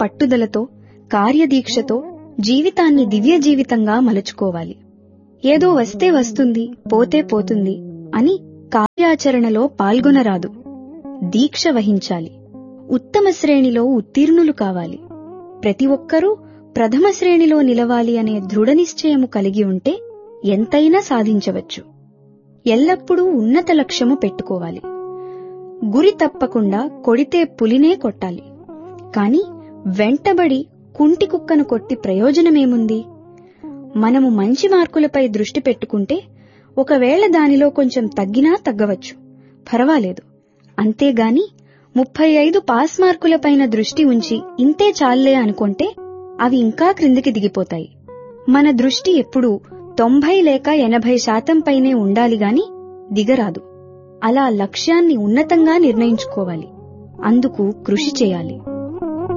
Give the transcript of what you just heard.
పట్టుదలతో కార్యదీక్షతో జీవితాన్ని దివ్య జీవితంగా మలుచుకోవాలి ఏదో వస్తే వస్తుంది పోతే పోతుంది అని కార్యాచరణలో పాల్గొనరాదు దీక్ష వహించాలి ఉత్తమ శ్రేణిలో ఉత్తీర్ణులు కావాలి ప్రతి ఒక్కరూ ప్రథమ శ్రేణిలో నిలవాలి అనే దృఢ నిశ్చయము కలిగి ఉంటే ఎంతైనా సాధించవచ్చు ఎల్లప్పుడూ ఉన్నత లక్ష్యము పెట్టుకోవాలి గురి తప్పకుండా కొడితే పులినే కొట్టాలి కాని వెంటబడి కుంటి కుక్కను కొట్టి ప్రయోజనమేముంది మనము మంచి మార్కులపై దృష్టి పెట్టుకుంటే ఒకవేళ దానిలో కొంచెం తగ్గినా తగ్గవచ్చు పర్వాలేదు అంతేగాని ముప్పై ఐదు పాస్ మార్కులపైన దృష్టి ఉంచి ఇంతే చాల్లే అనుకుంటే అవి ఇంకా క్రిందికి దిగిపోతాయి మన దృష్టి ఎప్పుడూ తొంభై లేక ఎనభై శాతం పైనే ఉండాలి గాని దిగరాదు అలా లక్ష్యాన్ని ఉన్నతంగా నిర్ణయించుకోవాలి అందుకు కృషి చేయాలి